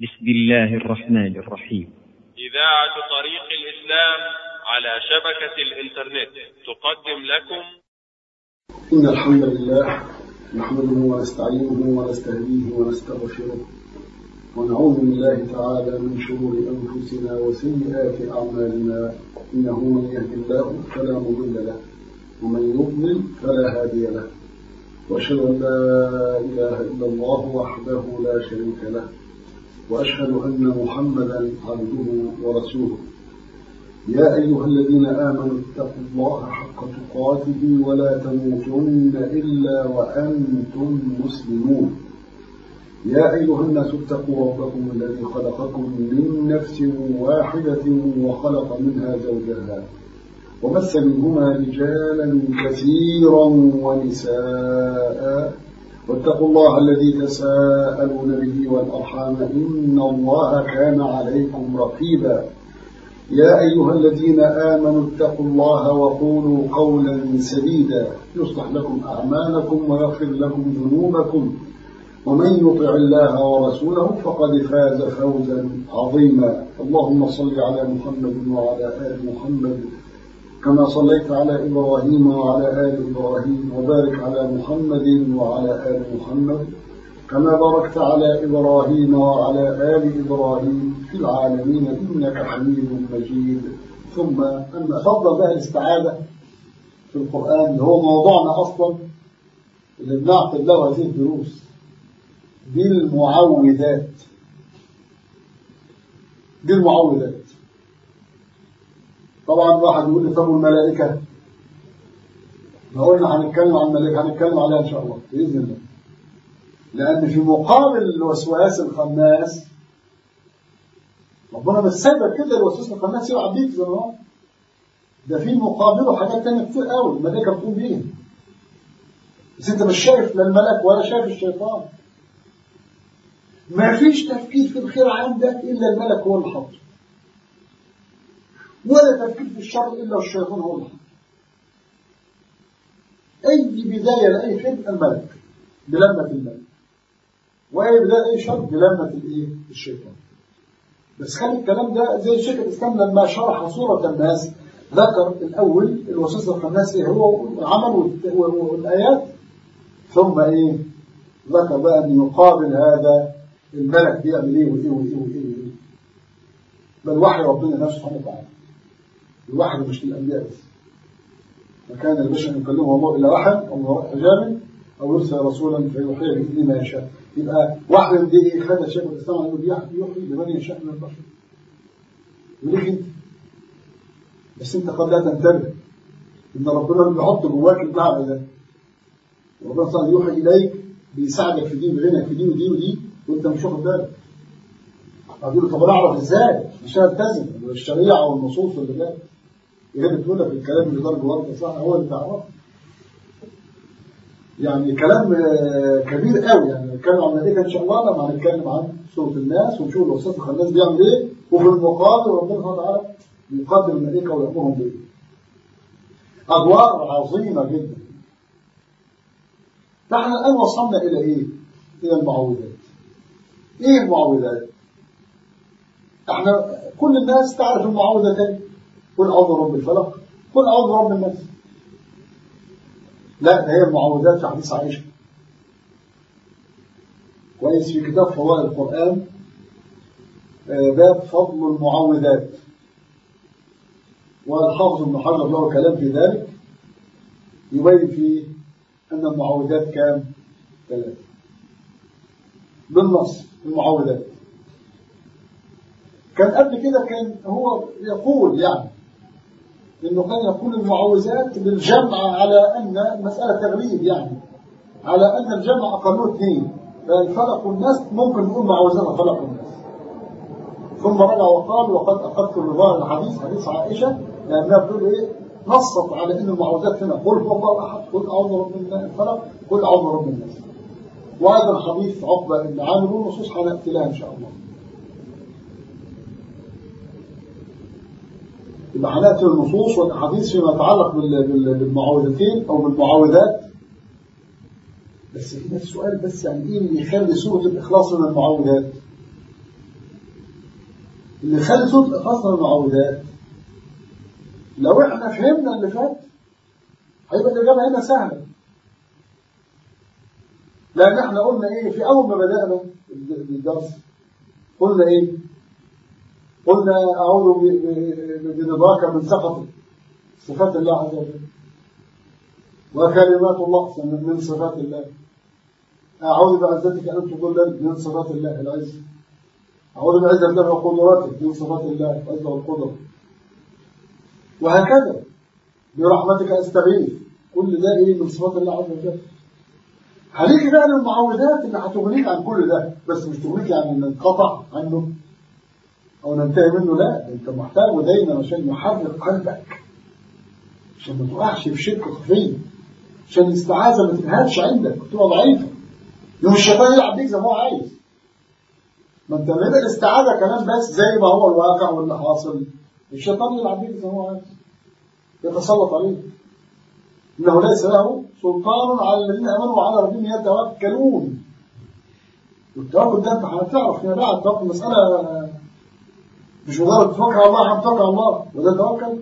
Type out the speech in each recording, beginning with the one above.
بسم الله الرحمن الرحيم إذاعة طريق الإسلام على شبكة الإنترنت تقدم لكم إن الحمد لله نحمده ونستعينه ونستهديه ونستغفره ونعوذ بالله تعالى من شرور أنفسنا وسيئات أعمالنا إنه من يهد الله فلا مضل له ومن يضلل فلا هادي له وأشهد أن لا إله إلا الله وحده لا شريك له وأشهد أن محمدا عبده ورسوله يا أيها الذين آمنوا اتقوا الله حق تقاته ولا تموتن إلا وأنتم مسلمون يا أيها الناس اتقوا ربكم الذي خلقكم من نفس واحدة وخلق منها زوجها وبث منهما رجالا كثيرا ونساء واتقوا الله الذي تساءلون به والأرحام إن الله كان عليكم رقيبا يا أيها الذين آمنوا اتقوا الله وقولوا قولا سديدا يصلح لكم أعمالكم ويغفر لكم ذنوبكم ومن يطع الله ورسوله فقد فاز فوزا عظيما اللهم صل على محمد وعلى آل محمد كما صليت على إبراهيم وعلى آل إبراهيم وبارك على محمد وعلى آل محمد كما باركت على إبراهيم وعلى آل إبراهيم في العالمين إنك حميد مجيد ثم أما فضل بقى الاستعاذة في القرآن اللي هو موضوعنا أصلا اللي بنعقد له هذه الدروس بالمعوذات بالمعوذات طبعا واحد يقول لي طب والملائكة ما قلنا هنتكلم عن الملائكة هنتكلم عليها إن شاء الله بإذن الله لأن في مقابل الوسواس الخناس ربنا مش سايبك كده الوسواس الخناس يلعب بيك زي ما هو ده في مقابله حاجات تانية كتير قوي الملائكة بتقوم بيها بس أنت مش شايف لا الملك ولا شايف الشيطان ما فيش تفكير في الخير عندك إلا الملك هو اللي حاطه ولا تفكير في الشر إلا الشيطان هو اللي حاطه أي بداية لأي خير الملك بلمة الملك وأي بداية أي شر بلمة الإيه؟ الشيطان بس خلي الكلام ده زي شيخ الإسلام لما شرح صورة الناس ذكر الأول الوسوس الخناس إيه هو عمل والآيات ثم إيه ذكر بقى أن يقابل هذا الملك بيعمل إيه وإيه وإيه وإيه, وإيه. بل وحي ربنا نفسه سبحانه وتعالى الوحي مش للأنبياء بس فكان البشر يكلمه الله إلا وحي أو من وراء حجاب أو يرسل رسولا فيوحي بإذن ما يشاء يبقى وحي دي إيه خد شيخ الإسلام يقول يوحي لمن يشاء من البشر وليك أنت بس أنت قد لا تنتبه إن ربنا بيحط جواك المعنى ده ربنا صلى يوحي إليك بيساعدك في دي ويعينك في دي ودي ودي وأنت مش واخد بالك هتقول طب انا اعرف ازاي مش هلتزم الشريعه والنصوص اللي جايه هي بتقول لك الكلام اللي ضرب ورده صح هو اللي تعرفه يعني كلام كبير قوي يعني نتكلم عن الملائكه ان شاء الله لما هنتكلم عن سوره الناس ونشوف الاستاذ الخناس بيعمل ايه وفي المقابل ربنا سبحانه وتعالى بيقدم الملائكه ويامرهم بايه ادوار عظيمه جدا فاحنا الان وصلنا الى ايه؟ الى المعوذات ايه المعوذات؟ احنا كل الناس تعرف المعوذتين قل اعوذ برب الفلق قل اعوذ برب الناس لا ده هي المعوذات في حديث عائشه كويس في كتاب فضائل القران باب فضل المعوذات والحافظ ابن حجر له كلام في ذلك يبين فيه ان المعوذات كام ثلاثه بالنص المعوذات كان قبل كده كان هو يقول يعني انه كان يقول المعوذات بالجمع على ان المسألة تغليب يعني على ان الجمع اقله اثنين فالفلق الناس ممكن نقول معوذات فلق الناس ثم رجع وقال وقد اخذت بظاهر الحديث حديث عائشة لانها بتقول ايه نصت على ان المعوذات هنا قل هو الله احد قل اعوذ برب الفلق قل اعوذ برب الناس وايضا حديث عقبه بن عامر والنصوص هناتي لها ان شاء الله يبقى هنأتي النصوص والأحاديث فيما يتعلق بالمعوذتين أو بالمعوذات بس هنا السؤال بس يعني إيه اللي يخلي سورة الإخلاص من المعوذات اللي خلي سورة الإخلاص من المعوذات لو احنا فهمنا اللي فات هيبقى الإجابة هنا سهلة لأن احنا قلنا إيه في أول ما بدأنا الدرس قلنا إيه قلنا أعوذ برضاك من سخطك صفات الله عز وجل وكلمات الله من صفات الله أعوذ بعزتك أن تضلل من صفات الله العز أعوذ بعزة الله وقدراتك من صفات الله العز والقدرة وهكذا برحمتك أستغيث كل ده إيه من صفات الله عز وجل هنيجي بقى للمعوذات اللي هتغنيك عن كل ده بس مش تغنيك عن ان ننقطع عنه او ننتهي منه لا انت محتاجه دايما عشان يحرك قلبك عشان ما تقعش في شرك خفي عشان الاستعاذه ما تنهارش عندك وتبقى ضعيفه يوم الشيطان يلعب بيك زي ما هو عايز ما انت لما الاستعاذه كمان بس زي ما هو الواقع واللي حاصل الشيطان يلعب بيك زي ما هو عايز يتسلط عليك انه ليس له سلطان على الذين امنوا وعلى ربهم يتوكلون والتوكل ده انت هتعرف فيما بعد التوكل مساله مش مجرد تفكر على الله هتتوكل على الله وده توكل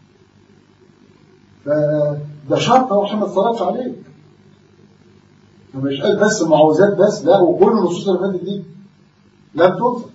فده شرط هو عشان ما تصرفش عليك مش قال بس معوذات بس لا وكل النصوص اللي فاتت دي لم تنصف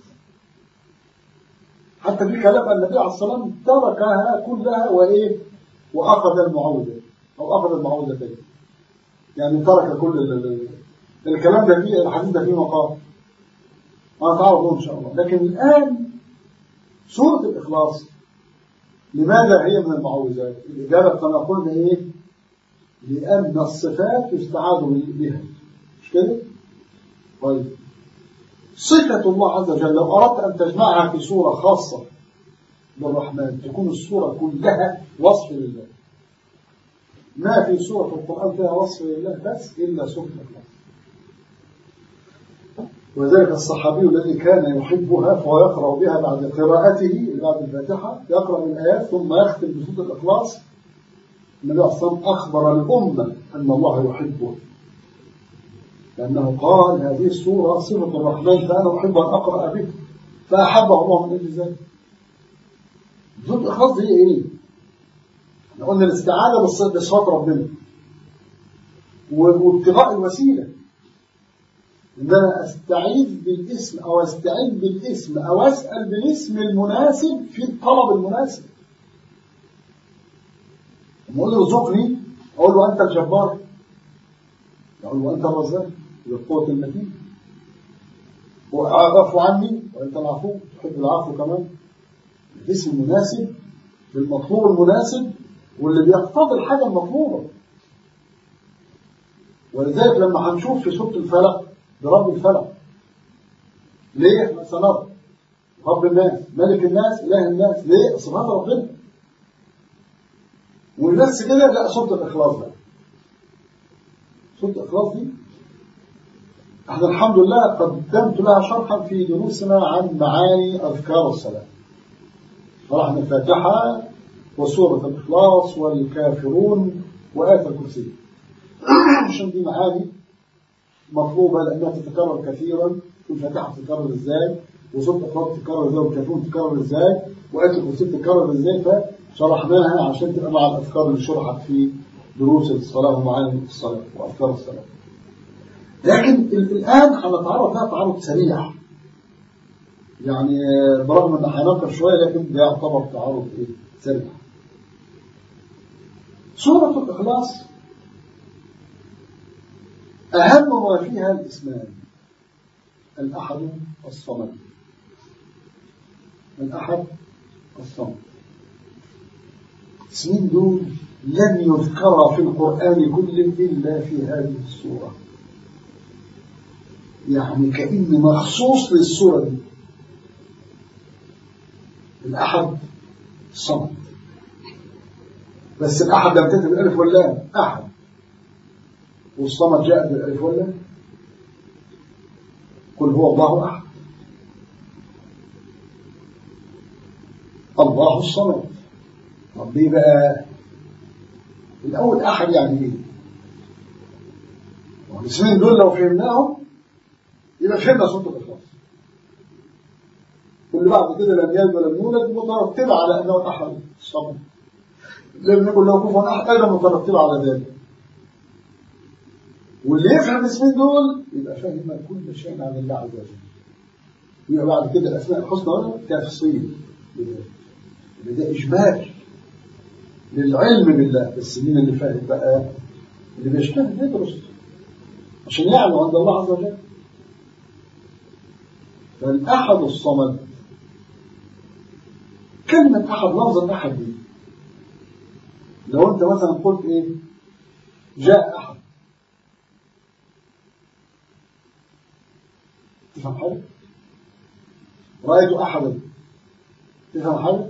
حتى في كلام النبي عليه الصلاه والسلام تركها كلها وايه واخذ المعوذات او اخذ المعوذتين يعني ترك كل ال ال الكلام ده فيه الحديث ده فيه مقام هنتعرض ان شاء الله لكن الان سوره الاخلاص لماذا هي من المعوذات الاجابه كما قلنا ايه لان الصفات يستعاذ بها مش كده طيب صفه الله عز وجل لو اردت ان تجمعها في سوره خاصه بالرحمن تكون السوره كلها وصف لله ما في سورة القرآن فيها وصف لله بس إلا سورة الإخلاص وذلك الصحابي الذي كان يحبها فهو يقرأ بها بعد قراءته بعد الفاتحة يقرأ الآيات ثم يختم بسورة الإخلاص النبي عليه الصلاة والسلام أخبر الأمة أن الله يحبه لأنه قال هذه السورة صفة الرحمن فأنا أحب أن أقرأ بها فأحبه الله من أجل ذلك سورة الإخلاص دي إيه؟ احنا قلنا الاستعانة بصفات ربنا وابتغاء الوسيلة ان انا استعيذ بالاسم او استعين بالاسم او اسأل بالاسم المناسب في الطلب المناسب لما اقول له ارزقني اقول له انت الجبار اقول له انت الرزاق بالقوة المتين واعفو عني وانت العفو تحب العفو كمان الاسم المناسب بالمطلوب المناسب واللي بيقتضي الحاجة المطلوبة ولذلك لما هنشوف في سورة الفلق برب الفلق ليه سنرى رب الناس ملك الناس إله الناس ليه صفات ربنا والناس كده لا سورة الإخلاص بقى سورة الإخلاص دي احنا الحمد لله قدمت لها شرحا في دروسنا عن معاني أذكار الصلاة شرحنا الفاتحة وسورة الإخلاص والكافرون وآية الكرسي عشان دي معاني مطلوبة لأنها تتكرر كثيرا الفاتحة تتكرر إزاي وسورة الإخلاص تتكرر إزاي والكافرون تتكرر إزاي وآية الكرسي تتكرر إزاي فشرحناها عشان تبقى مع الأذكار اللي شرحت في دروس الصلاة ومعاني الصلاة وأذكار الصلاة لكن الآن هنتعرض لها تعرض سريع يعني برغم ان هنقف شوية لكن ده يعتبر تعرض ايه سريع سورة الإخلاص أهم ما فيها الاسمان الأحد الصمد الأحد الصمد اسمين دول لم يذكر في القرآن كله إلا في هذه السورة يعني كأن مخصوص للسورة دي الأحد الصمد بس الأحد لم تكتب الألف واللام أحد والصمد جاء بالألف واللام قل هو الله أحد الله الصمد طب ليه بقى الأول أحد يعني إيه والاسمين دول لو فهمناهم يبقى فهمنا سورة الإخلاص واللي بعد كده لم يلد ولم يولد مترتبة على أنه الأحد الصمد لم يكن له كفوا أحد أيضا مترتبة على ذلك واللي يفهم الاسمين دول يبقى فاهم كل شيء عن الله عز وجل يبقى بعد كده الأسماء الحسنى تفصيل ده إجمال للعلم بالله السنين اللي فاتت بقى اللي بيجتهد يدرس عشان يعلم عند الله عز وجل فالأحد الصمد كلمة أحد لفظ الأحد دي لو أنت مثلا قلت إيه جاء أحد تفهم حاجة رأيت أحدا تفهم حاجة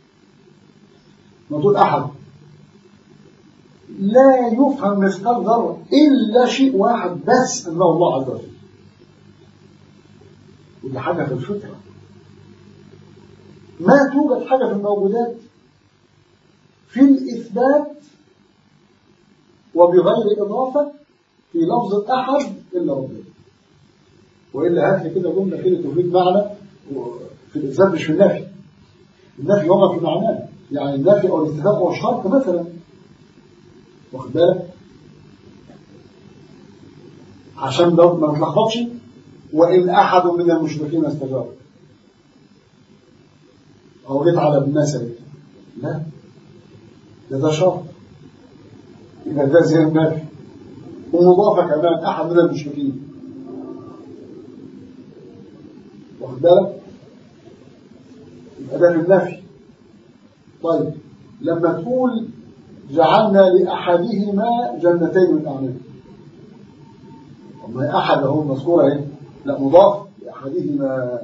ما تقول أحد لا يفهم مثقال ذرة إلا شيء واحد بس أنه الله عز وجل ودي حاجة في الفطرة ما توجد حاجة في الموجودات في الإثبات وبغير إضافة في لفظ الأحد إلا ربنا وإلا هات لي كده جملة كده تفيد معنى في الإثبات مش في النفي النفي هو في معناه يعني النفي أو الاستثناء هو شرط مثلا واخد بالك عشان ده ما نتلخبطش وإن أحد من المشركين استجاب أو جيت على ابن مثلا لا ده ده شرط يبقى ده زي النفي ومضافة كمان أحد من المشركين واخد بالك يبقى ده في النفي طيب لما تقول جعلنا لأحدهما جنتين من أعناب طب ما أحد أهو المذكورة اهي لا مضاف لأحدهما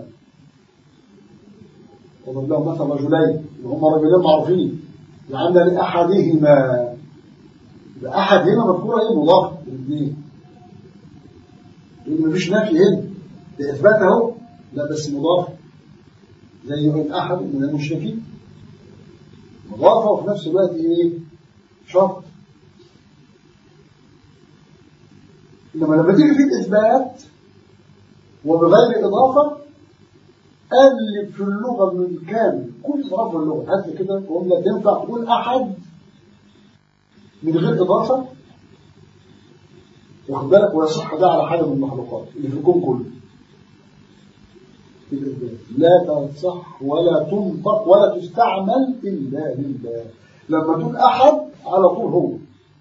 وضرب لهم مثلا رجلين وهم رجلين معروفين جعلنا لأحدهما يبقى أحد هنا مذكورة ايه مضاف للاثنين لأن مفيش نفي هنا ده إثبات أهو لا بس مضاف زي من أحد من المشركين مضافة وفي نفس الوقت ايه شرط إنما لما تيجي في الإثبات وبغير إضافة قلب في اللغة بالكامل كل إضافة اللغة هات كده جملة تنفع تقول أحد من غير إضافة واخد بالك ويصح ده على حاجة من المخلوقات اللي في الكون كله في الإثبات لا تصح ولا تنطق ولا تستعمل إلا لله لما تقول أحد على طول هو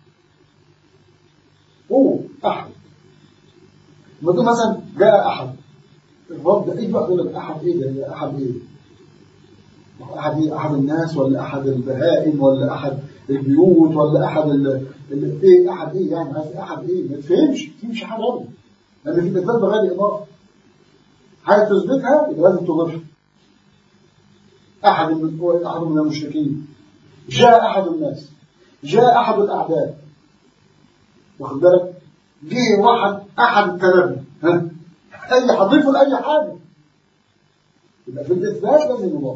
هو أحد لما تقول مثلا جاء أحد الرب ده إيه بقى يقول لك أحد إيه ده أحد إيه أحد إيه أحد الناس ولا أحد البهائم ولا أحد البيوت ولا أحد ال... ال... إيه أحد إيه يعني عايز أحد إيه ما تفهمش تمشي حاجة أبدا لأن في الإثبات بغير إضافة حاجة تثبتها يبقى لازم تضيفها أحد من أحد من المشركين جاء أحد الناس جاء أحد الأعداء واخد بالك جه واحد أحد التنبي ها أي هضيفه لأي حاجة يبقى في الإثبات لازم يضاف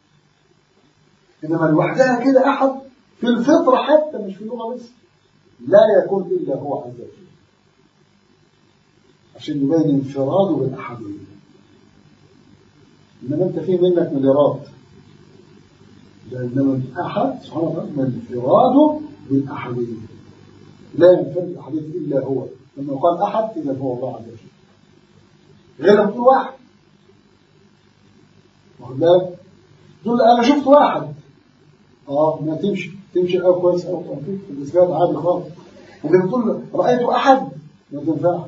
إنما لوحدها كده أحد في الفطرة حتى مش في اللغة بس لا يكون إلا هو عز وجل عشان يبين انفراده بالأحدية إنما أنت فيه منك مليارات لأنما الأحد سبحانه وتعالى من انفراده بالأحدية لا ينفرد الأحدية إلا هو لما يقال أحد إذا هو الله عز وجل غير لما تقول واحد واخد بالك تقول أنا شفت واحد اه ما تمشي تمشي أو كويس أو في الإثبات عادي خالص لكن تقول رأيت أحد ما تنفعش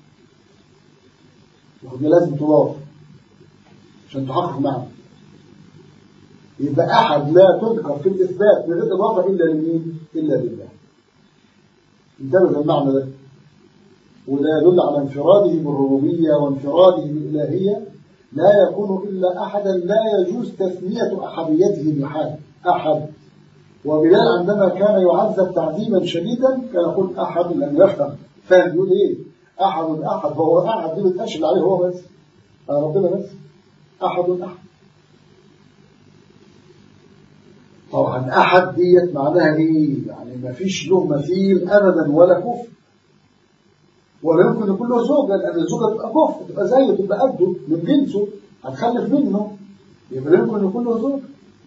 واخد لازم تضاف عشان تحقق معنى يبقى أحد لا تذكر في الإثبات من غير إضافة إلا لمين؟ إلا لله انتبه المعنى ده وده يدل على انفراده بالربوبية وانفراده بالإلهية لا يكون إلا أحدا لا يجوز تثنية أحديته بحال أحد وبلال عندما كان يعذب تعذيبا شديدا كان يقول أحد لم يفهم فاهم يقول إيه أحد أحد فهو أحد دي بتأشل عليه هو بس على ربنا بس أحد أحد طبعا أحد ديت معناها إيه يعني ما فيش له مثيل أبدا ولا كفر ولا يمكن يكون له زوجة لأن الزوجة تبقى كفر تبقى زيه تبقى قده من جنسه هتخلف منه يبقى يمكن يكون له زوج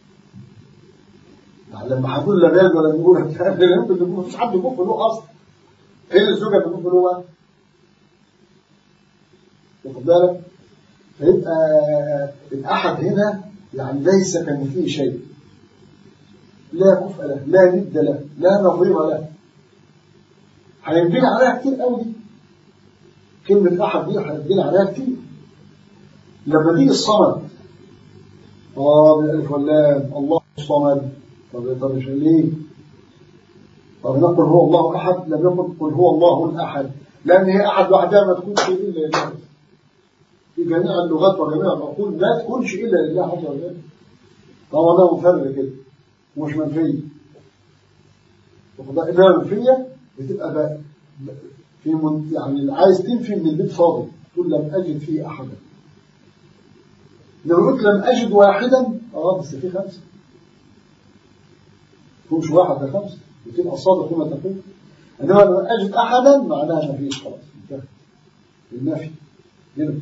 يعني لما هنقول لا بيد ولا نقول يمكن يكون مفيش حد يكون له اصلا فين الزوجه اللي يكون له بقى؟ واخد بالك؟ فيبقى الاحد هنا يعني ليس كمثله شيء لا كفء له لا ند له لا نظير له هينبني عليها كتير قوي دي كلمة أحد دي هينبني عليها كتير لما تيجي الصمد اه بالألف واللام الله الصمد طب طب مش ليه؟ طب نقول هو الله أحد لم يقل قل هو الله الأحد لأن هي أحد وحدها ما تكونش إلا لله في جميع اللغات وجميع العقول لا تكونش إلا لله عز وجل طبعا ده مفرغ كده مش منفية إنما منفية بتبقى بقى في من يعني عايز تنفي من البيت فاضي تقول لم أجد فيه أحدا لو قلت لم أجد واحدا اه بس في خمسة مش واحد ده خمسة وتبقى صادق كما تقول إنما لو أجد أحدا معناها ما فيش خلاص انتهى النفي هنا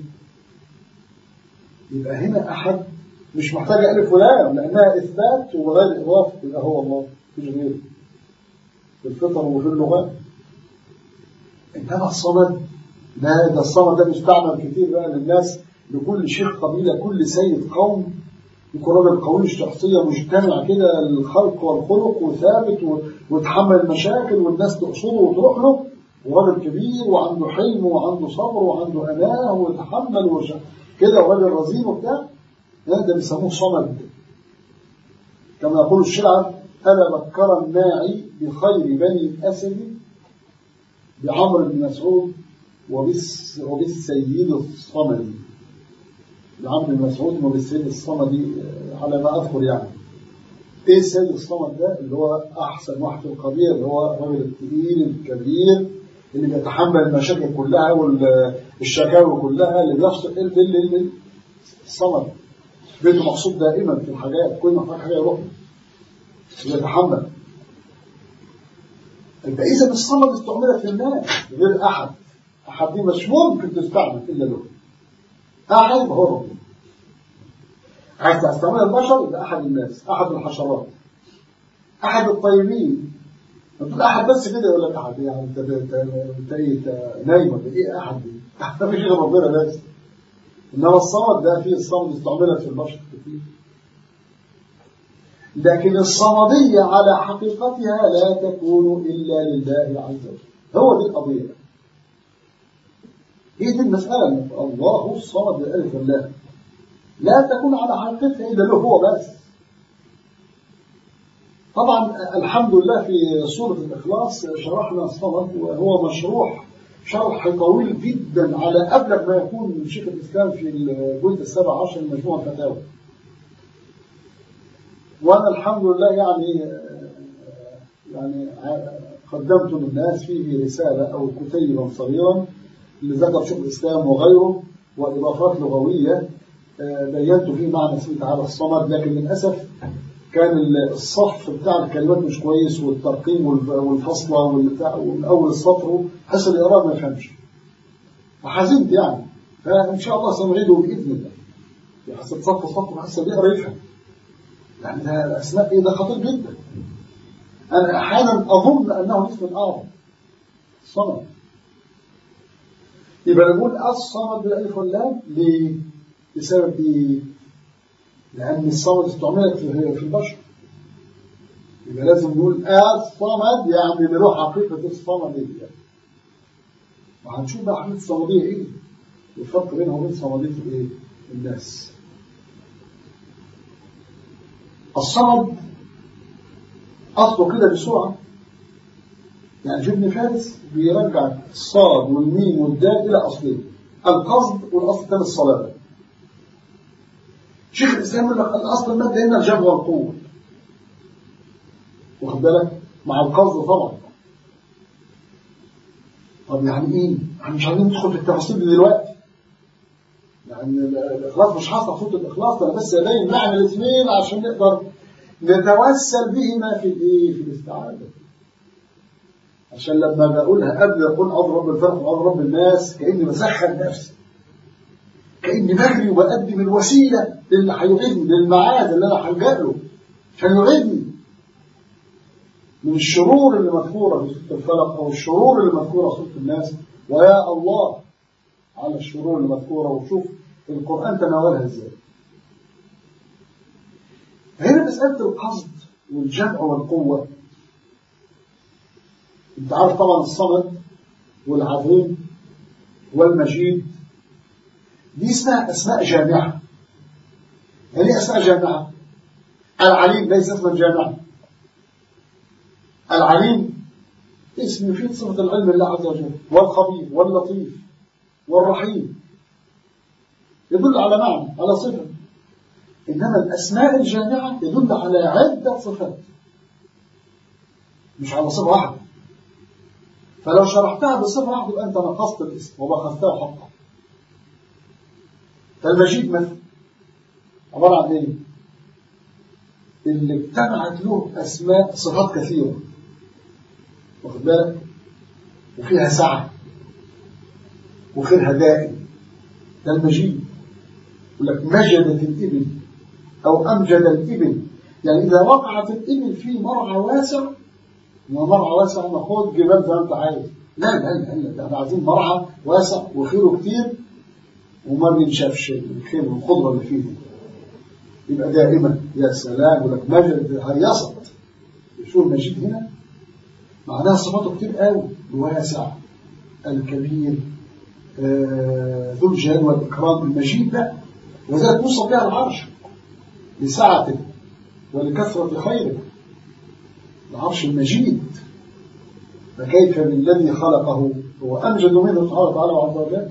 يبقى هنا أحد مش محتاجة ألف ولام لأنها إثبات وغير إضافة يبقى هو الله مفيش غيره في الفطر وفي اللغات إنما الصمد لا ده الصمد ده بيستعمل كتير بقى للناس لكل شيخ قبيلة كل سيد قوم يكون راجل قوي الشخصية مجتمع كده الخلق والخلق وثابت ويتحمل المشاكل والناس تقصده وتروح له وراجل كبير وعنده حلم وعنده صبر وعنده أناه ويتحمل وش... كده وراجل رزين وبتاع ده بيسموه صمد كما يقول الشعر أنا بكر الناعي بخير بني الأسد بعمر بن مسعود وبس وبالسيد الصمدي بعمر بن مسعود وبالسيد الصمدي على ما أذكر يعني إيه السيد الصمد ده اللي هو أحسن واحد في القبيلة اللي هو الراجل التقيل الكبير اللي بيتحمل المشاكل كلها والشكاوي كلها اللي بيحصل اللي الصمد بيته مقصود دائما في الحاجات كل ما حاجة يروح يتحمل يبقى إذا الصمد استعملت للناس غير أحد أحد دي مش ممكن تستعمل إلا له أحد هو ربنا عايز تستعمل البشر يبقى أحد الناس أحد الحشرات أحد الطيبين تقول أحد بس كده يقول لك أحد يعني أنت أنت أنت إيه أنت نايم ولا إيه أحد دي؟ أحد مفيش غير ربنا بس إنما الصمد ده فيه الصمد استعملت في البشر كتير لكن الصمدية على حقيقتها لا تكون إلا لله عز وجل هو دي القضية هي دي المسألة الله الصمد بالألف واللام لا تكون على حقيقتها إلا له هو بس طبعا الحمد لله في سورة الإخلاص شرحنا الصمد وهو مشروح شرح طويل جدا على أبلغ ما يكون من شيخ الإسلام في الجزء السابع عشر من مجموعة الفتاوى وأنا الحمد لله يعني يعني قدمت للناس فيه رسالة أو كتيبا صغيرا لذكر شيخ الإسلام وغيره وإضافات لغوية بينت فيه معنى اسمه تعالى الصمد لكن للأسف كان الصف بتاع الكلمات مش كويس والترقيم والفصلة والبتاع ومن أول السطر حس الإقرار ما يفهمش فحزنت يعني فإن شاء الله سنعيده بإذن الله يعني حسب سطر سطر حس بيقرا يفهم يعني ده الأسماء إيه ده خطير جدا أنا أحيانا أظن أنه اسم أعظم الصمد يبقى نقول الصمد بالألف واللام ليه؟ بسبب إيه؟ لأن الصمد استعملت في البشر يبقى لازم نقول الصمد يعني بروح حقيقة الصمد دي يعني. وهنشوف بقى حقيقة الصمدية إيه الفرق بينها وبين صمدية إيه؟ الناس الصمد أصله كده بسرعة يعني ابن فارس بيرجع الصاد والميم والدال إلى أصلين القصد والأصل الثاني الصلابة شيخ الإسلام يقول لك الأصل المادة هنا الجمع والقوة واخد بالك مع القصد طبعا طب يعني ايه؟ يعني مش عايزين ندخل في التفاصيل دي دلوقتي يعني الإخلاص مش حاصل صوت الإخلاص أنا بس أبين معنى الاثنين عشان نقدر نتوسل بهما في الايه؟ في الاستعاذة عشان لما بقولها قبل أقول أعوذ رب الفلق وأعوذ رب الناس كأني بسخن نفسي كأني بجري وبقدم الوسيلة اللي هيعيدني للمعاد اللي أنا هلجأ له عشان يعيدني من الشرور اللي مذكورة في سورة الفلق أو الشرور اللي مذكورة في سورة الناس ويا الله على الشرور اللي مذكورة وشوف القرآن تناولها ازاي هنا مسألة القصد والجمع والقوة انت عارف طبعا الصمد والعظيم والمجيد دي اسمها أسماء جامعة يعني ايه أسماء جامعة العليم ليس اسما جامعا العليم اسم يفيد صفة العلم لله عز وجل والخبير واللطيف والرحيم يدل على معنى على صفة إنما الأسماء الجامعة يدل على عدة صفات مش على صفة واحدة فلو شرحتها بصفة واحدة يبقى أنت نقصت الاسم وبخستها حقا فالمجيد مثلا عبارة عن إيه؟ اللي اجتمعت له أسماء صفات كثيرة واخد بالك وفيها سعة وفيها دائم ده المجيد يقول لك مجدت الإبل أو أمجد الإبل يعني إذا وقعت الإبل في مرعى واسع ومرعى واسع ناخد جبال زي ما أنت عايز لا لا لا ده احنا عايزين مرعى واسع وخيره كتير وما بينشافش الخير والخضرة اللي فيه يبقى دائما يا سلام يقول لك مجد هيصت شو المجيد هنا معناها صفاته كتير قوي الواسع الكبير آه، ذو الجلال والإكرام المجيد ده وذلك وصف بها العرش لسعته ولكثرة خيره العرش المجيد فكيف بالذي خلقه هو أمجد منه سبحانه وتعالى وعز وجل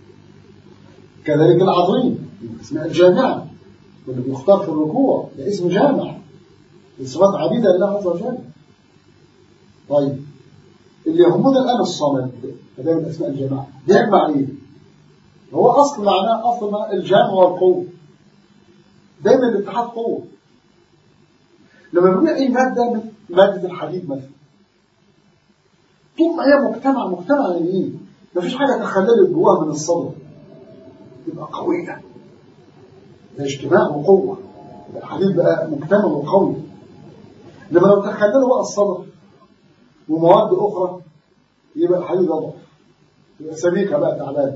كذلك العظيم اسماء الجامعة واللي بيختار في الركوع ده اسم جامع صفات عديدة لله عز وجل طيب اللي يهمنا الآن الصمد فده من أسماء الجماعة بيجمع إيه؟ هو أصل معناه أصل معناه الجمع والقوة دايما الاتحاد قوة لما بنقول أي مادة مثل مادة الحديد مثلا طول ما هي مجتمع مجتمع يعني إيه؟ مفيش حاجة تخللت جواها من الصدر تبقى قوية ده اجتماع وقوة الحديد بقى مجتمع وقوي لما لو تخللوا بقى الصدر ومواد أخرى يبقى الحديد أضعف يبقى سميكة بقى تعبان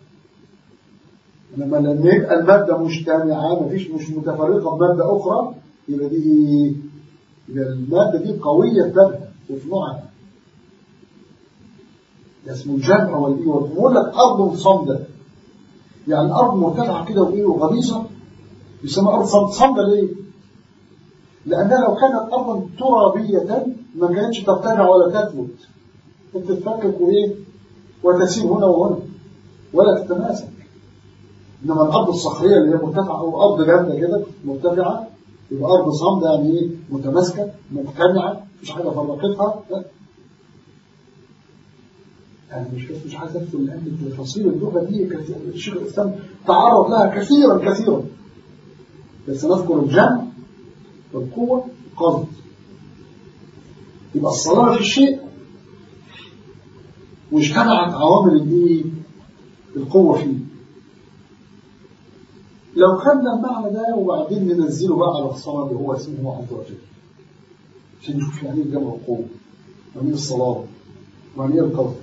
لما لما يبقى المادة مجتمعة مفيش مش متفرقة بمادة أخرى يبقى دي إيه؟ يبقى المادة دي قوية في ذاتها وفي نوعها ده اسمه الجمع والإيه ويقول لك أرض صمدة يعني الأرض مرتفعة كده وإيه وغليظة يسمى أرض صمدة صمدة ليه؟ لأنها لو كانت أرضا ترابية ما كانتش ترتفع ولا تثبت تتفكك وإيه وتسير هنا وهنا ولا تتماسك إنما الأرض الصخرية اللي هي مرتفعة أو أرض جامدة كده مرتفعة يبقى أرض صامدة يعني إيه متماسكة مجتمعة مفيش حاجة فرقتها لا أنا مش بس مش عايز أدخل لأن تفاصيل اللغة دي كثير الشيخ الإسلام تعرض لها كثيرا كثيرا بس نذكر الجمع والقوة قصد يبقى الصلاة في الشيء واجتمعت عوامل الايه القوة فيه لو خدنا المعنى ده وبعدين ننزله بقى على الصلاة اللي هو اسمه عز وجل عشان نشوف يعني ايه الجمع والقوة يعني ايه الصلاة يعني ايه القصد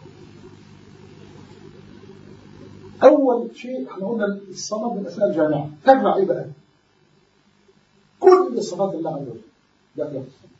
أول شيء احنا قلنا الصلاة من الأسماء الجامعة تجمع ايه بقى؟ كل صفات الله عز وجل داخل في الصلاة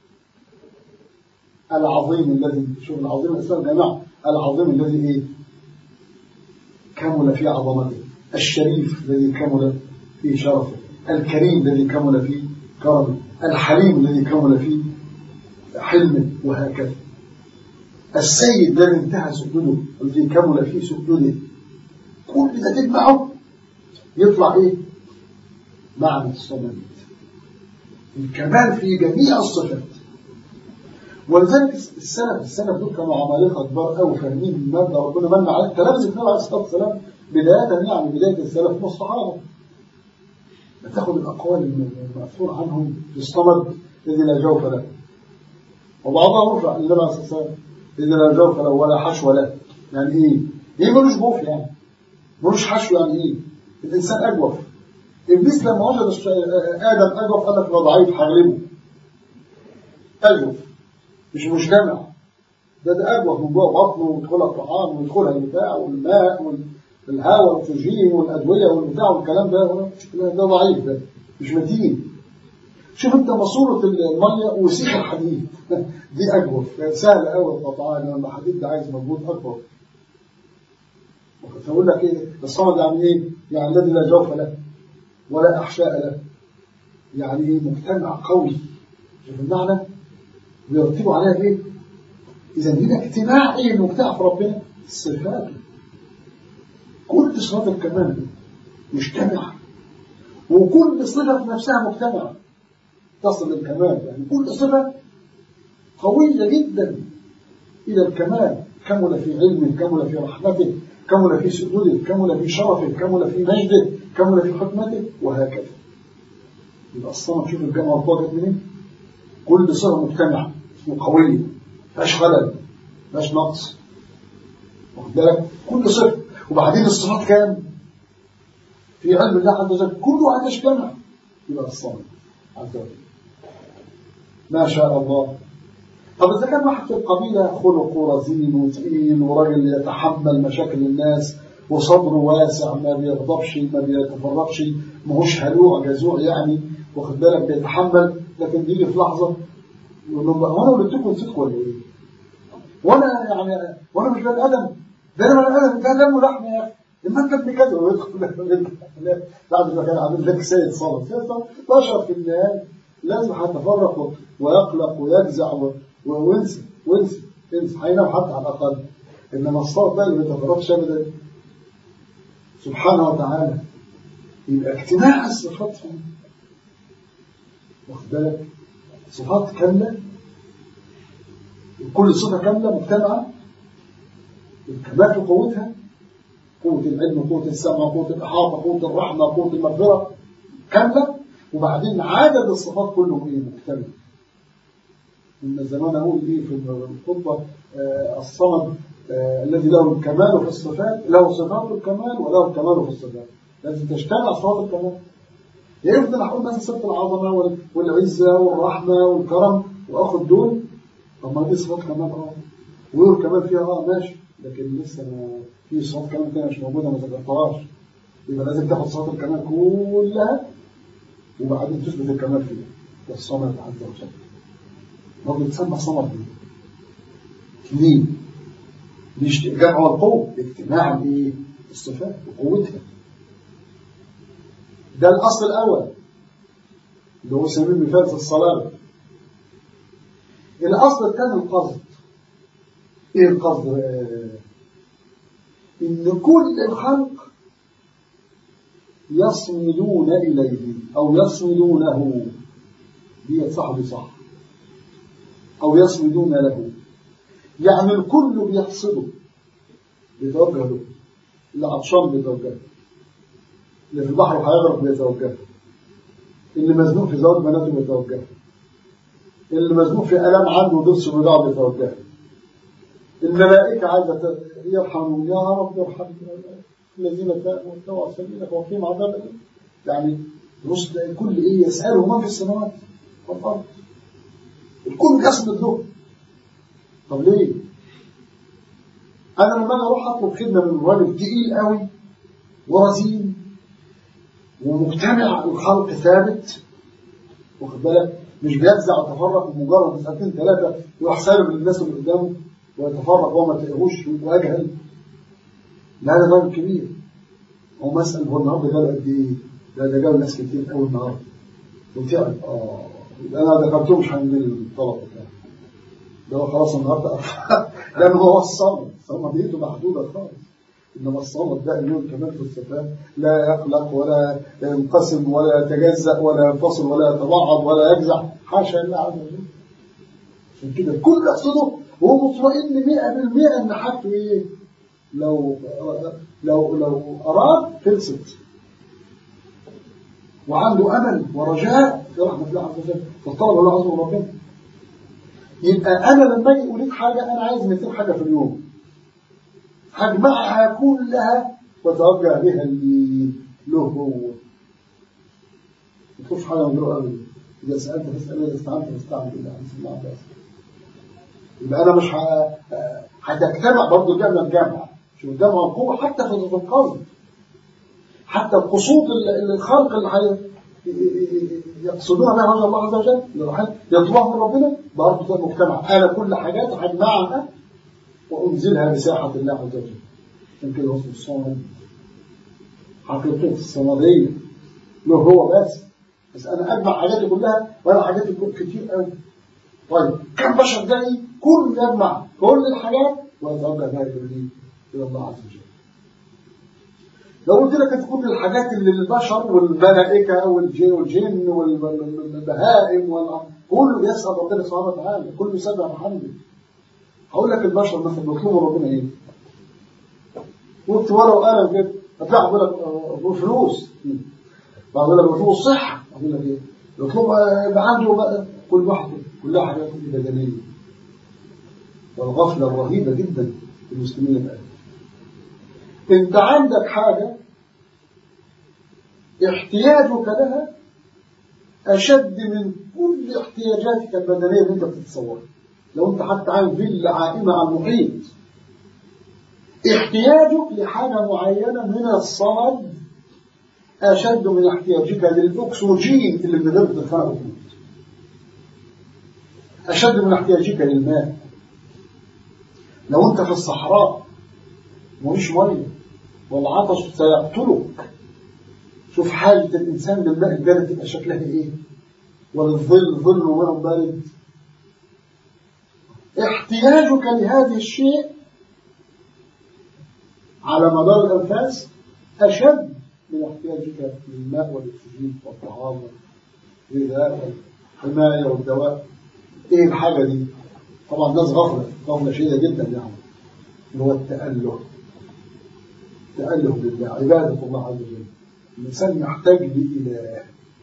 العظيم الذي شوف العظيم الاسلام يا جماعه العظيم الذي ايه كمل في عظمته الشريف الذي كمل في شرفه الكريم الذي كمل في كرمه الحليم الذي كمل في حلمه وهكذا السيد الذي انتهى سجوده الذي كمل في سجوده كل ده تجمعه يطلع ايه معنى الصمد الكمال في جميع الصفات ولذلك السلف السلف دول كانوا عمالقه كبار قوي فاهمين الماده ربنا من عليه تلامذه النبي عليه الصلاه والسلام بدايه يعني بدايه السلف من الصحابه تاخذ الاقوال الماثور عنهم في الصمد الذي لا جوف له وبعضها رفع النبي عليه الصلاه والسلام الذي لا جوف له ولا حشو له يعني ايه؟ ايه ملوش جوف يعني ملوش حشو يعني ايه؟ الإنسان أجوف إبليس لما وجد الش- آدم أجوف قال لك ده ضعيف هغلبه أجوف مش مجتمع ده ده أجوف من جوه بطنه ويدخلها الطعام ويدخلها البتاع والماء والهواء والأكسجين والأدوية والبتاع والكلام ده لا، ده ضعيف ده مش متين شوف انت ماسورة المية وسيخ الحديد دي أجوف سهل قوي القطعان لما الحديد ده عايز مجهود أكبر فأقول لك إيه الصمد يعني إيه؟ يعني الذي لا جوف له ولا أحشاء له يعني إيه مجتمع قوي شوف المعنى ويرتبوا عليها إيه؟ إذا هنا اجتماع إيه المجتمع في ربنا؟ الصفات كل صفات الكمال دي مجتمع وكل صفة في نفسها مجتمعة تصل للكمال يعني كل صفة قوية جدا إلى الكمال كمل في علمه كمل في رحمته كمل في سجوده كمل في شرفه كمل في مجده كمل في حكمته وهكذا يبقى الصنم شوف الجامعة الضاقت منين كل صفة مجتمعة اسمه قوية مفيهاش خلل مفيهاش نقص واخد بالك كل صفة وبعدين الصفات كام في علم الله عز وجل كل واحد يجتمع يبقى الصمد عز وجل ما شاء الله طب إذا كان واحد في القبيلة خلقه رزين وتقيل وراجل يتحمل مشاكل الناس وصدره واسع ما بيغضبش ما بيتفرقش ماهوش هلوع جزوع يعني واخد بالك بيتحمل لكن بيجي في لحظة يقول لهم بقى هو انا قلت لكم نسيتكم ولا ايه؟ وانا يعني وانا مش بني ادم ده انا بني ادم ده دم ولحم يا اخي لما انت ابن كذا ويدخل بعد ما كان عامل لك سيد صالح سيد صالح بشر في النهايه لازم هيتفرق ويقلق ويجزع و- وينسى وينسى ينسى هينام حتى على الاقل انما الصوت ده اللي ما يتفرقش ابدا سبحانه وتعالى يبقى اجتماع الصفات فيه واخد بالك صفات كامله كل صفه كامله مجتمعه الكمال في قوتها قوة العلم قوة السمع قوة الإحاطة قوة الرحمة قوة المغفرة كاملة وبعدين عدد الصفات كله ايه مكتمل إن زمان أقول إيه في الخطبة آه الصمد آه الذي له الكمال في الصفات له صفات الكمال وله الكمال في الصفات لازم تجتمع صفات الكمال يفضل أقول مثلا صفة العظمة وال- والعزة والرحمة والكرم وآخد دول طب ما دي صفات كمال اه ويقول كمال فيها اه ماشي لكن لسه ما في صفات كمال تانية مش موجودة ما ذكرتهاش يبقى لازم تاخد صفات الكمال كلها وبعدين تثبت الكمال فيها ده الصمد عز وجل هو بيتسمى صمد ليه؟ ليه؟ ليش جمع القوة اجتماع الايه؟ الصفات وقوتها ده الأصل الأول اللي هو سميه مثال في الصلاة الأصل الثاني القصد إيه القصد؟ آه، إن كل الخلق يصمدون إليه أو يصمدونه دي صح دي صح أو يصمدون له يعني الكل بيحصده بيتوجه له اللي عطشان بيتوجه له اللي في البحر هيغرق بيتوجه له اللي مزنوق في زواج بناته بيتوجه له اللي مزنوق في ألم عنده ضرس بضاعة بيتوجه له الملائكة عايزة ت- يرحموا يا رب ارحم الذين تابوا واتبعوا سبيلك وقيم عذابك يعني رسل الكل ايه يسأله من في السماوات والأرض الكل يسجد له طب ليه؟ أنا لما أنا أروح أطلب خدمة من راجل تقيل قوي ورزين ومجتمع الخلق ثابت واخد بالك مش بيفزع ويتفرق بمجرد ساعتين ثلاثة يروح سالم للناس اللي قدامه ويتفرق وهو ما تلاقيهوش وأجهل لا ده راجل كبير هو مسأل هو النهارده جاب قد إيه؟ ده ده جاب ناس كتير قوي النهارده وتعب اه يبقى أنا ذكرته مش هنجيب الطلب بتاعه ده هو خلاص النهارده لأن هو الصمد صمديته محدودة خالص إنما الصمد ده له كمان في الصفات لا يقلق ولا ينقسم ولا يتجزأ ولا ينفصل ولا يتبعض ولا يجزع حاشا لله عز وجل عشان كده الكل يقصده وهو مطمئن 100% ان حاجته ايه لو لو لو اراد خلصت وعنده امل ورجاء في رحمه الله عز وجل فطلب الله عز وجل ربنا يبقى انا لما اجي اريد حاجه انا عايز 200 حاجه في اليوم هجمعها كلها وتوجه بها لي له هو ما تشوفش حاجة من له أبدا إذا سألت فاسأل إذا استعنت فاستعن بالله عن سيدنا عباس يبقى أنا مش ه- هتجتمع برضه الجامعة الجامعة شوف الجامعة والقوة حتى في القصد حتى القصود ال- الخلق اللي حي... يقصدون بها وجه الله عز وجل اللي راح يطلبها من ربنا برضه ده مجتمع انا كل حاجات هجمعها وانزلها بساحه الله عز وجل عشان كده هو اسمه الصمد حقيقه الصمديه له هو بس بس انا اجمع حاجاتي كلها وانا حاجاتي كتير قوي طيب كم بشر جاي كل يجمع كل الحاجات ويتوجه بها الى الى الله عز وجل لو قلت لك انت كل الحاجات اللي البشر والملائكة والجن والجن والبهائم وال- كله يسأل ربنا سبحانه وتعالى كله يسبح محمد هقول لك البشر مثلا بيطلبوا ربنا ايه؟ قلت ورقة وقلم كده هتلاقي يقول لك آه، فلوس بعض يقول لك بيطلبوا الصحة اقول لك ايه؟ يطلب آه، يبقى عنده بقى كل واحد كلها حاجات بدنية والغفلة الرهيبة جدا في المسلمين الآن انت عندك حاجة احتياجك لها أشد من كل احتياجاتك البدنية اللي انت بتتصورها لو انت حتى عامل فيلا عائمة على المحيط احتياجك لحاجة معينة من الصمد أشد من احتياجك للأكسجين اللي من غير تدخله تموت أشد من احتياجك للماء لو انت في الصحراء مفيش ميه والعطش سيقتلك شوف حالة الإنسان للماء البارد تبقى شكلها إيه وللظل ظل وماء بارد احتياجك لهذا الشيء على مدار الأنفاس أشد من احتياجك للماء والأكسجين والطعام والغذاء والحماية والدواء إيه الحاجة دي؟ طبعا الناس غفلة غفلة شديدة جدا يعني اللي هو التأله تأله بالله عبادة الله عز وجل الإنسان محتاج لإله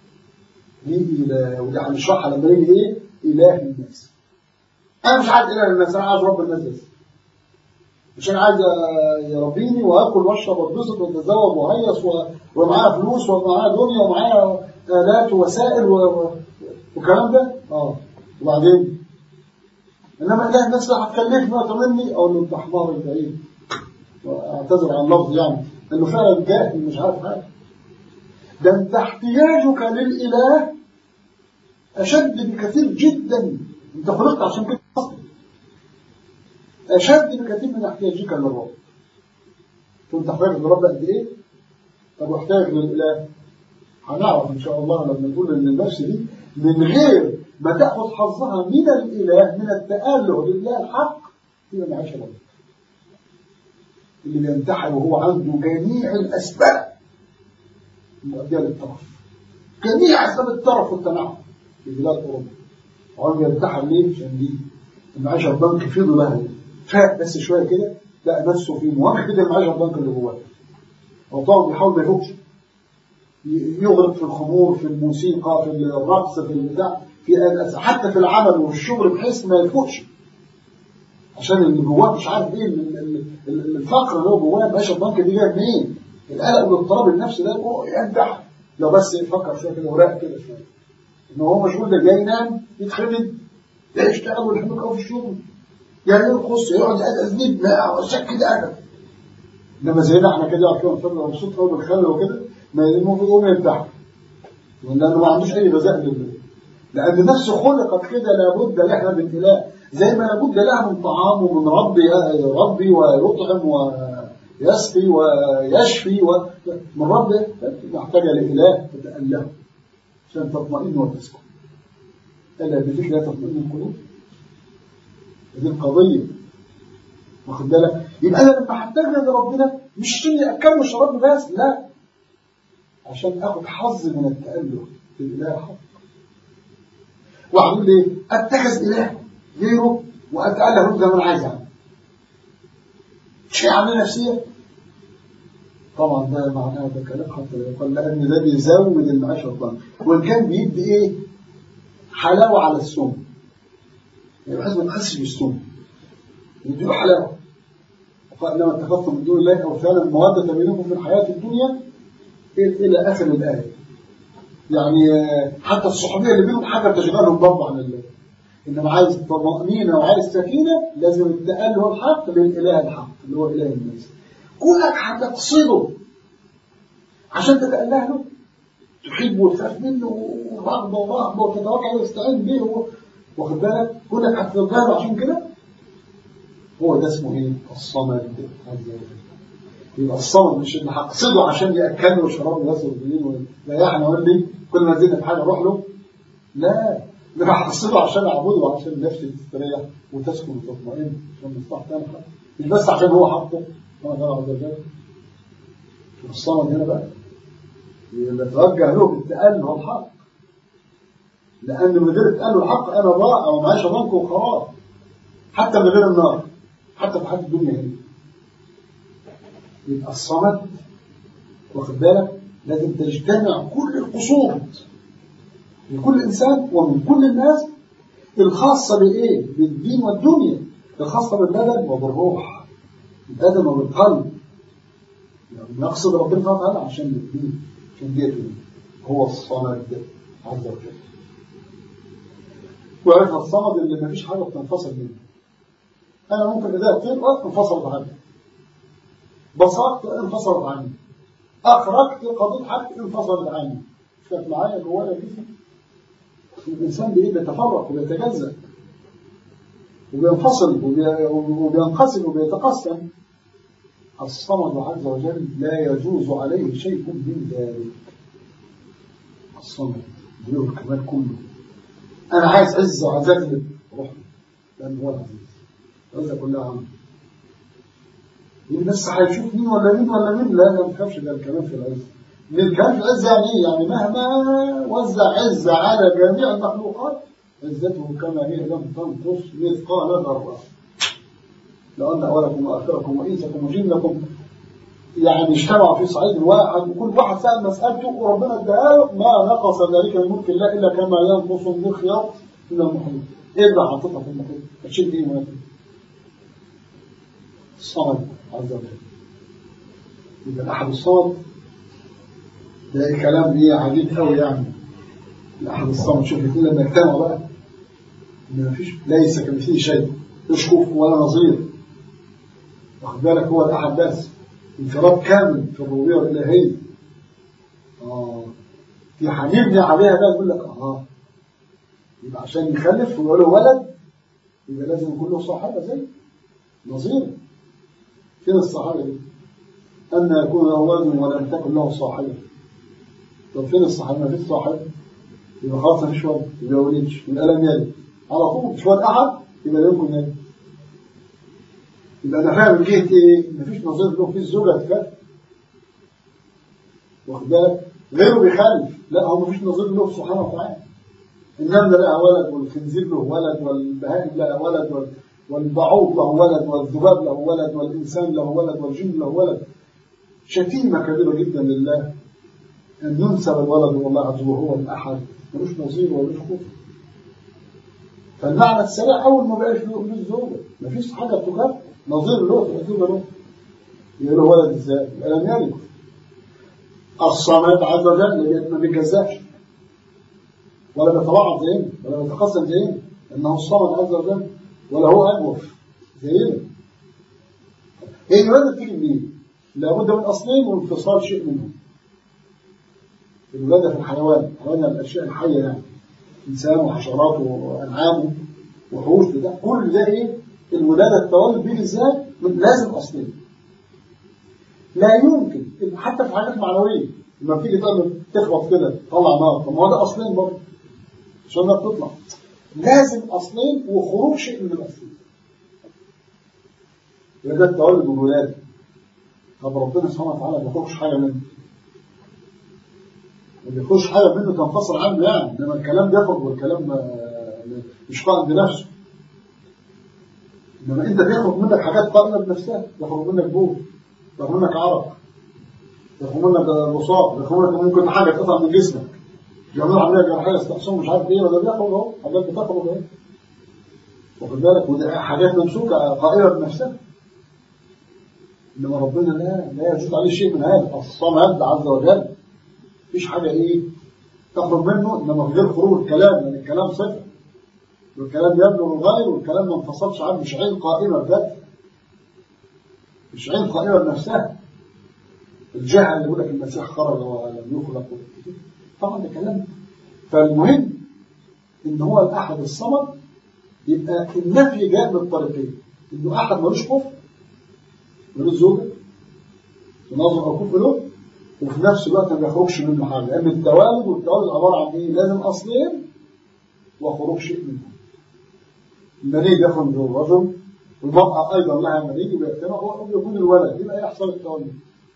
لإله وده هنشرحها لما نيجي إيه؟ إله الناس أنا مش عايز إله الناس أنا عايز رب الناس بس مش أنا عايز يربيني وآكل وأشرب وأتبسط وأتزوج وأهيص و- ومعايا فلوس ومعايا دنيا ومعايا آلات ووسائل و... و- والكلام ده اه وبعدين انما اله الناس لا هتكلفني وتمني اقول له انت حمار انت ايه واعتذر عن اللفظ يعني انه فعلا جاهل مش عارف حاجه ده انت احتياجك للاله اشد بكثير جدا انت خلقت عشان كده اصلا اشد بكثير من احتياجك للرب شوف انت احتاجك للرب قد ايه طب واحتاجك للاله هنعرف ان شاء الله لما نقول ان النفس دي من غير ما تاخذ حظها من الاله من التاله لله الحق تبقى معيشه برضه اللي بينتحر وهو عنده جميع الاسباب المؤديه للترف جميع اسباب الترف والتنعم في بلاد اوروبا وهو بينتحر ليه؟ عشان دي المعيشه البنك في ظلها فاق بس شويه كده لقى نفسه في مواجهه كده المعيشه البنك اللي جواه هو طبعا بيحاول ما يفوقش يغرق في الخمور في الموسيقى في الرقص في البتاع في الأس- حتى في العمل والشغل بحيث ما يفوتش عشان اللي جواه مش عارف ايه ال- ال- ال- الفقر اللي هو جواه باشا البنك دي جايه منين؟ القلق والاضطراب النفسي ده هو ينتحر لو بس يفكر شويه كده وراق كده شويه ان هو مشغول ده جاي ينام يتخمد يا يشتغل ويحمل قوي في الشغل يا يرقص يقعد يأذنب لا شك كده ابدا انما زينا احنا كده عارفين نفضل مبسوط قوي بالخل وكده ما المفروض يقوم ينتحر لانه ما عندوش اي غذاء لله لان نفسه خلقت كده لابد لها من اله زي ما لابد لها من طعام ومن رب يربي ويطعم ويسقي ويشفي و... من رب محتاجه لاله تتاله عشان تطمئن وتسكن الا بذكر لا تطمئن القلوب دي القضيه واخد بالك يبقى انا لما احتاج لربنا مش عشان اكمل شراب بس لا عشان اخد حظ من التاله بالاله الحق واحد ليه اتخذ اله غيره واتاله زي ما انا عايز اعمل شيء عمليه نفسيه طبعا ده معناه ده كلام حتى لا يقال لان ده بيزود المعيشه الضنك وان كان بيدي ايه حلاوه على السم يعني بحيث ما تحسش بالسم يديله حلاوه وقال انما اتخذتم من دون الله اوثانا موده بينكم في الحياه الدنيا إلى آخر الآية يعني آه، حتى الصحوبية اللي بينهم حاجة تشغلهم برضه عن الله إنما عايز طمأنينة وعايز سكينة لازم التأله الحق للإله الحق اللي هو إله الناس كونك هتقصده عشان تتأله له تحبه وتخاف منه ورغبة ورهبة وتتوكل وتستعين به و- واخد بالك كونك هتتجاهل عشان كده هو ده اسمه ايه؟ الصمد عز وجل يبقى الصمد مش اللي هقصده عشان ياكلني ويشربني ويسر بيه ويريحني ويقول لي كل ما زدنا في حاجه اروح له لا ده انا هقصده عشان اعبده وعشان نفسي تستريح وتسكن وتطمئن عشان مصلحتي انا مش بس عشان هو حقه هو ده عز وجل الصمد هنا بقى يبقى توجه له بالتأله هو الحق لأن من غير التأله الحق أنا ضائع ومعيش ضنك وخلاص حتى من غير النار حتى في حياة الدنيا هنا يبقى الصمد واخد بالك لازم تجتمع كل القصور لكل إنسان ومن كل الناس الخاصة بإيه؟ بالدين والدنيا الخاصة بالبدن وبالروح البدن وبالقلب يعني نقصد ربنا سبحانه وتعالى عشان الدين عشان ديته هو الصمد عز وجل وعرفنا الصمد اللي ما فيش حاجة بتنفصل منه أنا ممكن إذا طلعت انفصلت عني بصقت انفصلت عني أخرجت قضيت حق انفصلت عني مش كانت معايا جوايا جسم الإنسان بإيه بيتفرق وبيتجزأ وبينفصل وبي- وبينقسم وبيتقسم الصمد عز وجل لا يجوز عليه شيء من ذلك الصمد له الكمال كله أنا عايز عزة وعايز أغلب روح له، لأنه هو العزيز العزة كلها عنه الناس هيشوف مين ولا مين ولا مين لا لا ما تخافش ده الكلام في العزة من الكلام في العزة يعني إيه؟ يعني مهما وزع عزة على جميع المخلوقات عزته كما هي لم تنقص مثقال ذرة لأن أولكم وآخركم وإنسكم وجنكم يعني اجتمعوا في صعيد واحد وكل واحد سأل مسألته وربنا اداها ما نقص ذلك من ملك الله إلا كما ينقص المخيط من المحيط إيه اللي حاططها في المحيط؟ هتشيل إيه ما الصمد عز وجل يبقى الأحد الصمد ده كلام إيه عجيب قوي يعني الأحد الصمد شوف الاثنين لما يجتمعوا بقى إن مفيش ليس كمثله شيء مش كفء ولا نظير واخد بالك هو الأحد بس انفراد كامل في الربوبية الإلهية آه في هنبني عليها ده يقول لك آه يبقى عشان يخلف ويقول له ولد يبقى لازم يكون له صاحبة زي نظير فين الصحابة دي؟ أن يكون له ولد ولم تكن له صاحبة طب فين الصحابة؟ ما فيش صاحب يبقى خلاص مفيش ولد يبقى وليدش يبقى لم يلد على طول مش ولد أحد يبقى يمكن يلد يبقى أنا فاهم من جهة إيه؟ مفيش نظير له في الزوجة تكلف واخد بالك؟ غيره بيخلف لا هو مفيش نظير له سبحانه وتعالى النملة لها ولد والخنزير له ولد والبهائم لها ولد وال- والبعوض له ولد والذباب له ولد والإنسان له ولد والجن له ولد شتيمة كبيرة جدا لله أن ينسب الولد والله عز وجل هو الأحد ملوش نظير وملوش كفر فالمعنى السريع أول ما بقاش له له زوجة مفيش حاجة تكافئ نظير له تكافئ له يقول له ولد ازاي؟ يبقى لم يلد الصمد عز وجل ما بيتجزاش ولا بيتبعض زينا ولا بيتقسم زينا انه الصمد عز وجل ولا هو اجوف زينا هي الولاده بتيجي منين؟ لابد من اصلين وانفصال شيء منهم الولاده في الحيوان الحيوان الاشياء الحيه يعني انسان وحشرات وانعام وحوش ده كل ده ايه؟ الولاده التولد بيه ازاي؟ من لازم اصلين لا يمكن حتى في الحاجات المعنويه لما بتيجي تقول تخبط كده تطلع نار طب ما هو ده اصلين برضه عشان النار تطلع لازم اصلين وخروج شيء من الاصلين يبقى ده التولد والولاده طب ربنا سبحانه وتعالى ما بيخرجش حاجه منه ما بيخرجش حاجه منه تنفصل عنه يعني انما الكلام بيخرج والكلام آه، مش قائم بنفسه انما انت بيخرج منك حاجات قائمه بنفسها يخرج منك بول يخرج منك عرق يخرج منك رصاص يخرج منك ممكن حاجه تقطع من جسمك يعملوا عمليه جراحيه استقسام مش عارف ايه ولا بيخرج اهو حاجات بتخرج اهي واخد بالك وده حاجات ممسوكه قائمه بنفسها انما ربنا لا لا يجوز عليه شيء من هذا الصمد عز وجل مفيش حاجة إيه تخرج منه إنما من غير خروج الكلام لأن الكلام صفر والكلام يبلغ الغاية والكلام ما انفصلش عنه مش عين قائمة بذاتها مش عين قائمة بنفسها الجهل اللي يقول لك المسيح خرج ولم يخلق طبعا ده كلام فالمهم ان هو الاحد الصمد يبقى النفي جاء من الطريقين انه احد ملوش كفر ملوش زوجه تناظر او كفر له وفي نفس الوقت ما بيخرجش منه حاجه لان التوالد والتوالد عباره عن ايه؟ لازم اصلين وخروج شيء منهم المني يخرج من الرجل والمرأة أيضا لها مني ويجتمع ويكون الولد يبقى يحصل التوالد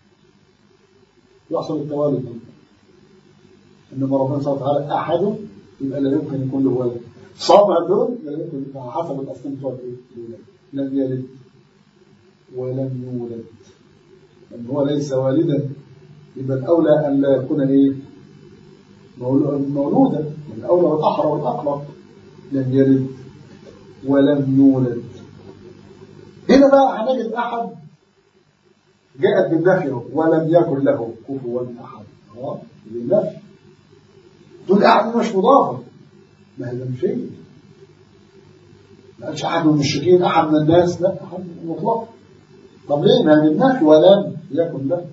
يحصل التوالد منه إنما ربنا سبحانه وتعالى أحد يبقى لا يمكن يكون له ولد صابع دول لا يمكن على حسب الأصل بتوع الولد لم يلد ولم يولد لأن هو ليس والدا يبقى الأولى أن لا يكون إيه مولودا الأولى والأحرى والأقرب لم يلد ولم يولد هنا بقى هنجد أحد جاءت بالنفي ولم يكن له كفوا أحد اه بالنفي دول أحد مش مضافة ما هي مش هي ما قالش أحد من المشركين أحد من الناس لا أحد مطلق طب ليه ما هي النفي ولم يكن له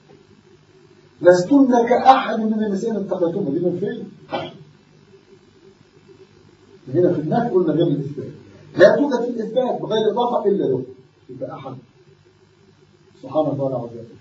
لستن كأحد من النساء اتقيتم دي من فين هنا في النفي قلنا غير الإثبات لا توجد في الإثبات بغير إضافة إلا له يبقى أحد سبحانه وتعالى عز وجل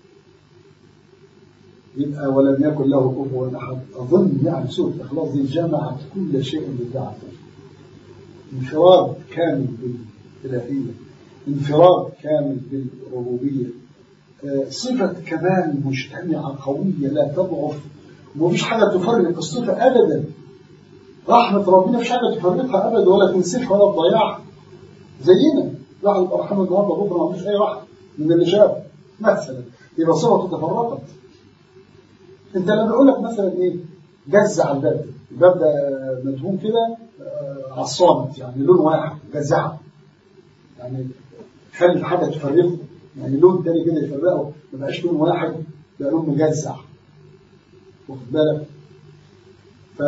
يبقى ولم يكن له كفوا أحد أظن يعني سورة الإخلاص دي جمعت كل شيء لله عز وجل انفراد كامل بالإلهية انفراد كامل بالربوبية صفة كمال مجتمعة قوية لا تضعف ومفيش حاجة تفرق الصفة أبدا رحمة ربنا مفيش حاجة تفرقها أبدا ولا تنسفها ولا تضيعها زينا واحد يبقى رحمة النهارده بكرة ما فيش أي واحد من اللي شاف مثلا يبقى صفته تفرقت أنت لما أقول لك مثلا إيه جزع الباب الباب ده مدهون كده على الصامت يعني لون واحد جزعه يعني خلي حاجة تفرقه يعني لون تاني كده يفرقه ما بقاش لون واحد بقى لون مجزع واخد بالك ف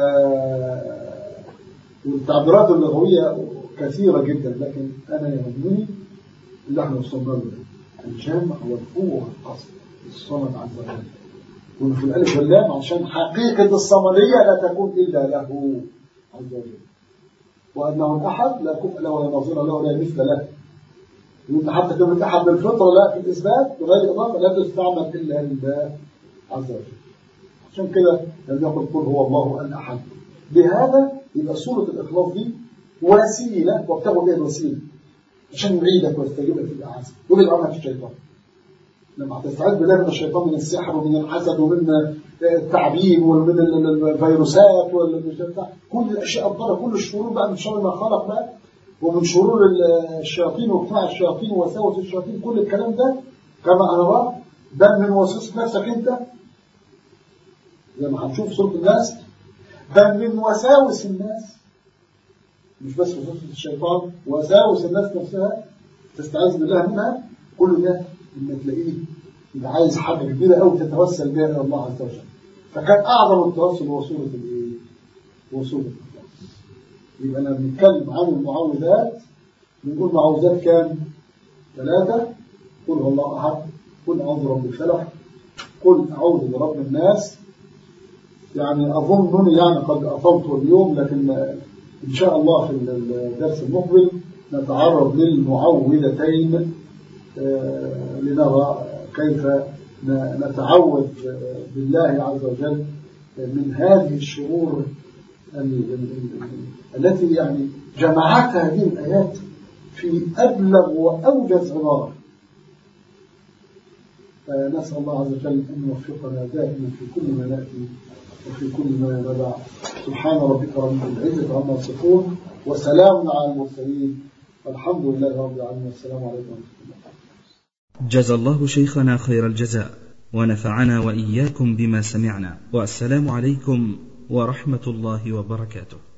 والتعبيرات اللغوية كثيرة جدا لكن أنا يهمني اللي احنا وصلنا له الجمع والقوة والقصد الصمد عز وجل وفي في الألف واللام عشان حقيقة الصمدية لا تكون إلا له عز وجل وأنه الأحد لا كفء له ولا نظير له ولا مثل له وانت حتى كلمة أحد بالفطرة لا في الإثبات بغير إضافة لا تستعمل إلا لله عز وجل عشان كده لم يقل قل هو الله الأحد بهذا يبقى سورة الإخلاص دي وسيلة وابتغوا بها الوسيلة عشان يعيدك ويستجيبك في الأعاز وبعد عنك الشيطان لما هتستعيذ بالله من الشيطان من السحر ومن الحسد ومن التعبين ومن الفيروسات كل الأشياء الضارة كل الشرور بقى من شر ما خلق بقى ومن شرور الشياطين وقطاع الشياطين ووساوس الشياطين كل الكلام ده كما نراه ده من وسوسة نفسك انت زي ما هنشوف سورة الناس بل من وساوس الناس مش بس وسوسة الشيطان وساوس الناس نفسها تستعيذ بالله منها كل ده لما تلاقيه يبقى عايز حاجة كبيرة أوي تتوسل بها إلى الله عز وجل فكان أعظم التوسل هو سورة الإيه؟ هو سورة الإخلاص يبقى أنا بنتكلم عن المعوذات بنقول معوذات كام؟ ثلاثة قل هو الله أحد قل أعوذ برب الفلق قل أعوذ برب الناس يعني أظنني يعني قد أطلت اليوم لكن إن شاء الله في الدرس المقبل نتعرض للمعوذتين لنرى كيف نتعوذ بالله عز وجل من هذه الشرور التي يعني جمعتها هذه الآيات في أبلغ وأوجز عبارة فنسأل الله عز وجل أن يوفقنا دائما في كل ما نأتي وفي كل ما نبع سبحان ربك رب العزة عما يصفون وسلام على المرسلين والحمد لله رب العالمين والسلام عليكم ورحمة الله جزى الله شيخنا خير الجزاء ونفعنا وإياكم بما سمعنا والسلام عليكم ورحمة الله وبركاته